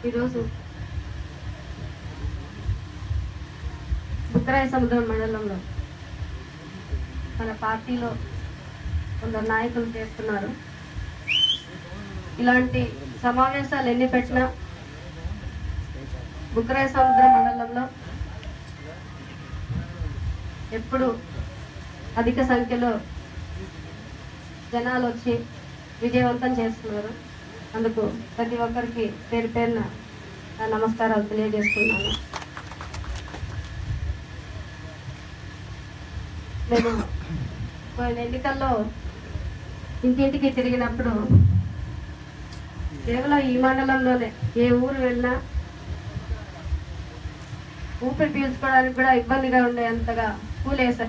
ఈరోజు బుక్కరాయ సముద్రం మండలంలో మన పార్టీలో కొందరు నాయకులు చేస్తున్నారు ఇలాంటి సమావేశాలు ఎన్ని పెట్టినా బుక్కరాయ సముద్రం మండలంలో ఎప్పుడు అధిక సంఖ్యలో జనాలు వచ్చి విజయవంతం చేస్తున్నారు అందుకు ప్రతి ఒక్కరికి పేరు పేరున నా నమస్కారాలు తెలియజేస్తున్నాను నేను పోయిన ఎన్నికల్లో ఇంటింటికి తిరిగినప్పుడు కేవలం ఈ మండలంలోనే ఏ ఊరు వెళ్ళినా ఊపిరి పీల్చుకోవడానికి కూడా ఇబ్బందిగా ఉండేంతగా పూలేశారు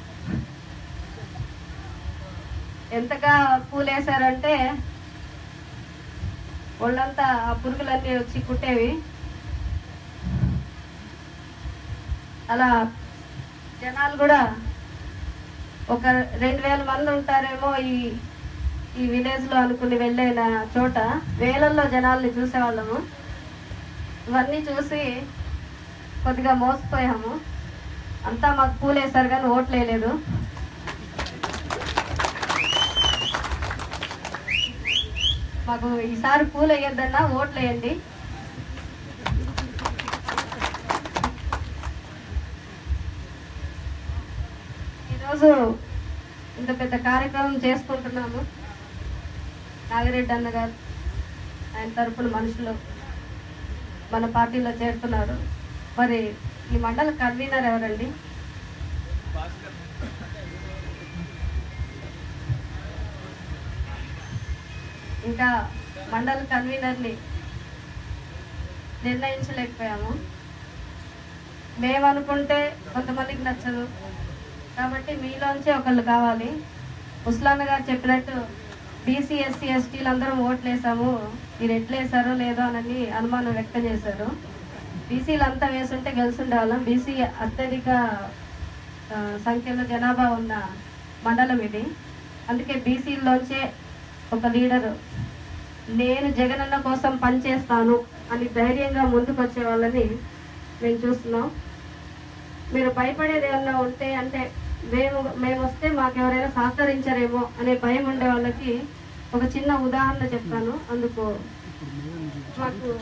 ఎంతగా పూలేశారంటే ఒళ్ళంతా ఆ పురుగులన్నీ వచ్చి కుట్టేవి అలా జనాలు కూడా ఒక రెండు వేల మంది ఉంటారేమో ఈ ఈ విలేజ్ లో అనుకుని వెళ్ళిన చోట వేలల్లో జనాల్ని చూసేవాళ్ళము ఇవన్నీ చూసి కొద్దిగా మోసపోయాము అంతా మాకు పూలేశారు కానీ ఓట్లు వేయలేదు మాకు ఈసారి పూలు వేయొద్దన్నా ఓట్లు వేయండి ఈరోజు ఇంత పెద్ద కార్యక్రమం చేసుకుంటున్నాము నాగిరెడ్డి అన్న గారు ఆయన తరపున మనుషులు మన పార్టీలో చేరుతున్నారు మరి ఈ మండల కన్వీనర్ ఎవరండి ఇంకా మండల కన్వీనర్ని నిర్ణయించలేకపోయాము మేము అనుకుంటే కొంతమందికి నచ్చదు కాబట్టి మీలోంచి ఒకళ్ళు కావాలి ముస్లాన్న గారు చెప్పినట్టు బీసీ ఎస్సీ ఎస్టీలు అందరం ఓట్లు వేసాము మీరు ఎట్లా వేసారో లేదో అని అనుమానం వ్యక్తం చేశారు బీసీలు అంతా వేసుంటే గెలుచుండే వాళ్ళం బీసీ అత్యధిక ఆ, సంఖ్యలో జనాభా ఉన్న మండలం ఇది అందుకే బీసీల్లోంచే ఒక లీడరు నేను జగనన్న కోసం పనిచేస్తాను అని ధైర్యంగా ముందుకు వచ్చే వాళ్ళని మేము చూస్తున్నాం మీరు భయపడేది ఏమన్నా ఉంటే అంటే మేము మేము వస్తే మాకు ఎవరైనా సహకరించరేమో అనే భయం ఉండే వాళ్ళకి ఒక చిన్న ఉదాహరణ చెప్తాను అందుకు మాకు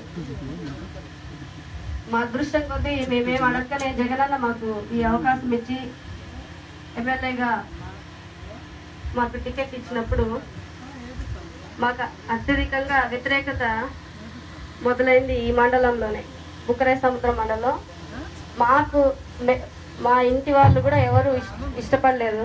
మా అదృష్టం కొద్దీ మేమేం అడగనే జగనన్న మాకు ఈ అవకాశం ఇచ్చి ఎమ్మెల్యేగా మాకు టికెట్ ఇచ్చినప్పుడు మాకు అత్యధికంగా వ్యతిరేకత మొదలైంది ఈ మండలంలోనే బుక్కరాయ సముద్రం మండలం మాకు మె- మా ఇంటి వాళ్ళు కూడా ఎవరు ఇష్- ఇష్టపడలేదు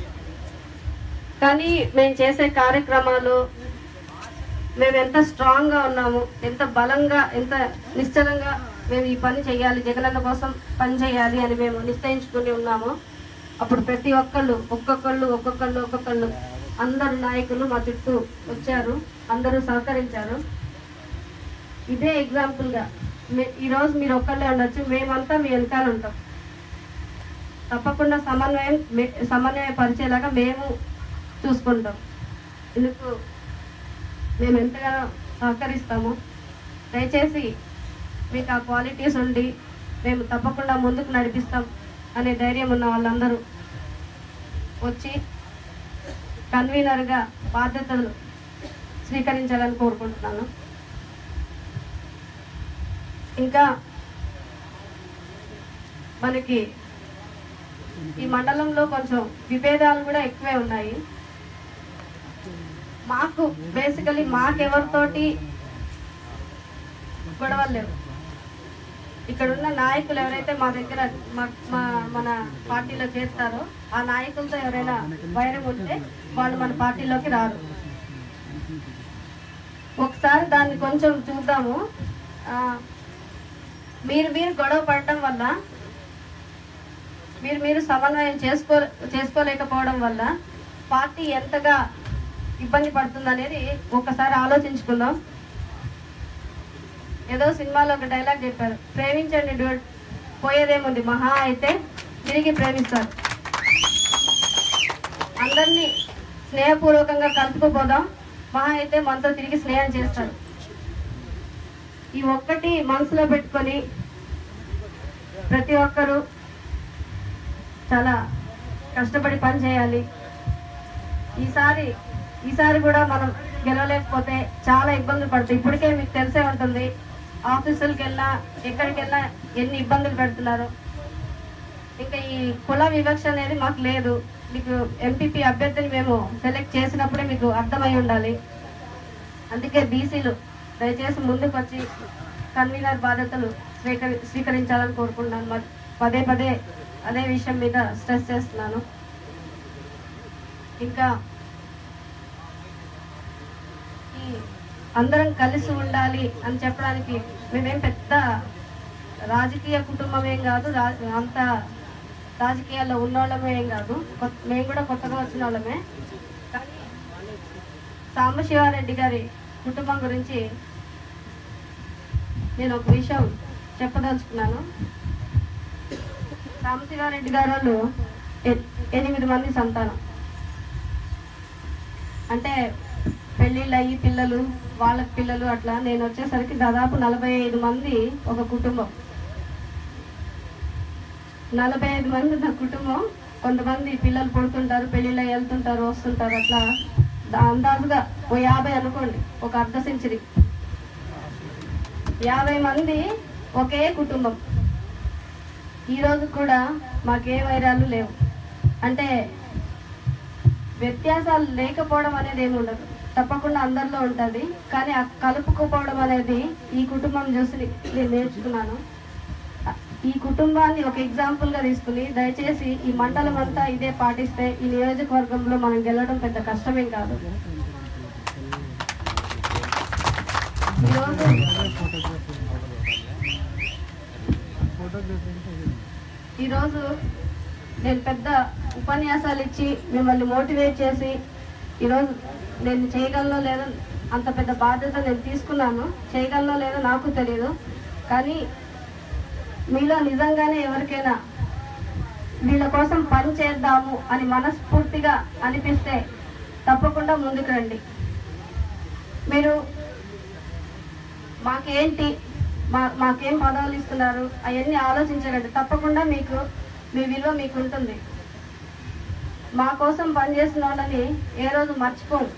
కానీ మేము చేసే కార్యక్రమాలు మేము ఎంత స్ట్రాంగ్ గా ఉన్నాము ఎంత బలంగా ఎంత నిశ్చలంగా మేము ఈ పని చేయాలి జగనన్న కోసం పని చేయాలి అని మేము నిశ్చయించుకుని ఉన్నాము అప్పుడు ప్రతి ఒక్కళ్ళు ఒక్కొక్కళ్ళు ఒక్కొక్కళ్ళు ఒక్కొక్కళ్ళు అందరు నాయకులు మా చుట్టూ వచ్చారు అందరూ సహకరించారు ఇదే ఎగ్జాంపుల్ గా మే- ఈ రోజు మీరు ఒక్కళ్ళే ఉండొచ్చు మేమంతా మీ వెనకాల ఉంటాం తప్పకుండా సమన్వయం మే- సమన్వయ పరిచేలాగా మేము చూసుకుంటాం ఎందుకు మేము ఎంతగానో సహకరిస్తాము దయచేసి మీకు ఆ క్వాలిటీస్ ఉండి మేము తప్పకుండా ముందుకు నడిపిస్తాం అనే ధైర్యం ఉన్న వాళ్ళందరూ వచ్చి కన్వీనర్గా బాధ్యతలు స్వీకరించాలని కోరుకుంటున్నాను ఇంకా మనకి ఈ మండలంలో కొంచెం విభేదాలు కూడా ఎక్కువే ఉన్నాయి మాకు బేసికలీ మాకెవరితోటి గొడవలు లేవు ఇక్కడ ఉన్న నాయకులు ఎవరైతే మా దగ్గర మా- మా- మన పార్టీలో చేస్తారో ఆ నాయకులతో ఎవరైనా వైరం ఉంటే వాళ్ళు మన పార్టీలోకి రారు ఒకసారి దాన్ని కొంచెం చూద్దాము ఆ, మీరు మీరు గొడవ పడటం వల్ల మీరు మీరు సమన్వయం చేసుకో చేసుకోలేకపోవడం వల్ల పార్టీ ఎంతగా ఇబ్బంది పడుతుంది అనేది ఒకసారి ఆలోచించుకుందాం ఏదో సినిమాలో ఒక డైలాగ్ చెప్పారు ప్రేమించండి డ్యూడ్ పోయేదేముంది మహా అయితే తిరిగి ప్రేమిస్తారు అందరినీ స్నేహపూర్వకంగా కలుపుకుపోదాం మహా అయితే మనతో తిరిగి స్నేహం చేస్తారు ఈ ఒక్కటి మనసులో పెట్టుకొని ప్రతి ఒక్కరూ చాలా కష్టపడి పని చేయాలి ఈసారి ఈసారి కూడా మనం గెలవలేకపోతే చాలా ఇబ్బందులు పడతాయి ఇప్పటికే మీకు తెలిసే ఉంటుంది ఆఫీసులకు వెళ్ళినా ఎక్కడికి వెళ్ళినా ఎన్ని ఇబ్బందులు పెడుతున్నారు ఇంకా ఈ కుల వివక్ష అనేది మాకు లేదు మీకు ఎంపీపీ అభ్యర్థిని మేము సెలెక్ట్ చేసినప్పుడే మీకు అర్థమై ఉండాలి అందుకే బీసీలు దయచేసి ముందుకు వచ్చి కన్వీనర్ బాధ్యతలు స్వీకరి స్వీకరించాలని కోరుకుంటున్నాను మరి పదే పదే అదే విషయం మీద స్ట్రెస్ చేస్తున్నాను ఇంకా ఈ అందరం కలిసి ఉండాలి అని చెప్పడానికి మేమేం పెద్ద రాజకీయ కుటుంబం ఏం కాదు రా అంత రాజకీయాల్లో ఉన్నోళ్ళమే ఏం కాదు కొత్త- మేము కూడా కొత్తగా వచ్చిన వాళ్ళమే కానీ సాంబశివారెడ్డి గారి కుటుంబం గురించి నేను ఒక విషయం చెప్పదలుచుకున్నాను సాంబశివారెడ్డి గారు వాళ్ళు ఎ- ఎనిమిది మంది సంతానం అంటే పెళ్ళిళ్ళు అయ్యి పిల్లలు వాళ్ళకి పిల్లలు అట్లా నేను వచ్చేసరికి దాదాపు నలభై ఐదు మంది ఒక కుటుంబం నలభై ఐదు మంది నా కుటుంబం కొంతమంది పిల్లలు పుడుతుంటారు పెళ్ళిళ్ళు అయ్యి వెళ్తుంటారు వస్తుంటారు అట్లా దా- అందాజుగా ఓ యాభై అనుకోండి ఒక అర్ధ సెంచరీ యాభై మంది ఒకే కుటుంబం ఈరోజు కూడా మాకే వైరాలు లేవు అంటే వ్యత్యాసాలు లేకపోవడం అనేది ఏమి ఉండదు తప్పకుండా అందరిలో ఉంటుంది కానీ ఆ కలుపుకోపోవడం అనేది ఈ కుటుంబం చూసి నేను నేర్చుకున్నాను ఈ కుటుంబాన్ని ఒక ఎగ్జాంపుల్ గా తీసుకుని దయచేసి ఈ మండలం అంతా ఇదే పాటిస్తే ఈ నియోజకవర్గంలో మనం గెలవడం పెద్ద కష్టమేం కాదు ఈరోజు ఈరోజు నేను పెద్ద ఉపన్యాసాలు ఇచ్చి మిమ్మల్ని మోటివేట్ చేసి ఈరోజు నేను చేయగలనో లేదో అంత పెద్ద బాధ్యత నేను తీసుకున్నాను చేయగలనో లేదో నాకు తెలియదు కానీ మీలో నిజంగానే ఎవరికైనా వీళ్ళ కోసం పని చేద్దాము అని మనస్ఫూర్తిగా అనిపిస్తే తప్పకుండా ముందుకు రండి మీరు మాకేంటి మా మాకేం పదవులు ఇస్తున్నారు అవన్నీ ఆలోచించకండి తప్పకుండా మీకు మీ విలువ మీకు ఉంటుంది మా కోసం పనిచేసిన వాళ్ళని ఏ రోజు మర్చిపోము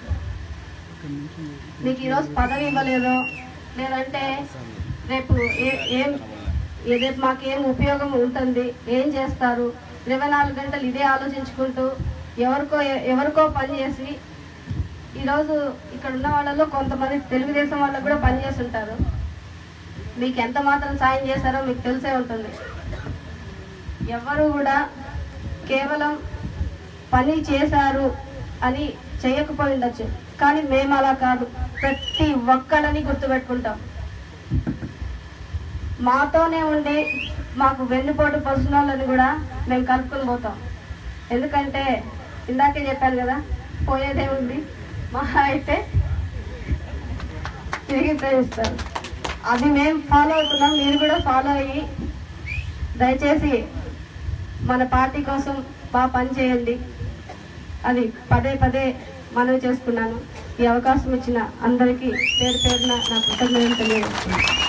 మీకు ఈరోజు పదవి ఇవ్వలేదో లేదంటే రేపు ఏ ఏం ఏ రేపు మాకేం ఉపయోగం ఉంటుంది ఏం చేస్తారు ఇరవై నాలుగు గంటలు ఇదే ఆలోచించుకుంటూ ఎవరికో ఎవరికో పని చేసి ఈరోజు ఇక్కడ ఉన్న వాళ్ళలో కొంతమంది తెలుగుదేశం వాళ్ళకు కూడా పనిచేసి ఉంటారు మీకు ఎంత మాత్రం సాయం చేశారో మీకు తెలిసే ఉంటుంది ఎవరు కూడా కేవలం పని చేశారు అని చేయకపోయి ఉండొచ్చు కానీ మేము అలా కాదు ప్రతి ఒక్కళ్ళని గుర్తుపెట్టుకుంటాం మాతోనే ఉండి మాకు వెన్నుపోటు పసున వాళ్ళని కూడా మేము కలుపుకొని పోతాం ఎందుకంటే ఇందాకే చెప్పాను కదా పోయేదే ఉంది మహా అయితే తిరిగి ప్రేమిస్తారు అది మేము ఫాలో అవుతున్నాం మీరు కూడా ఫాలో అయ్యి దయచేసి మన పార్టీ కోసం బాగా పని చేయండి అది పదే పదే మనవి చేసుకున్నాను ఈ అవకాశం ఇచ్చిన అందరికీ పేరు పేరున నా కృతజ్ఞతలు తెలియజేస్తున్నాను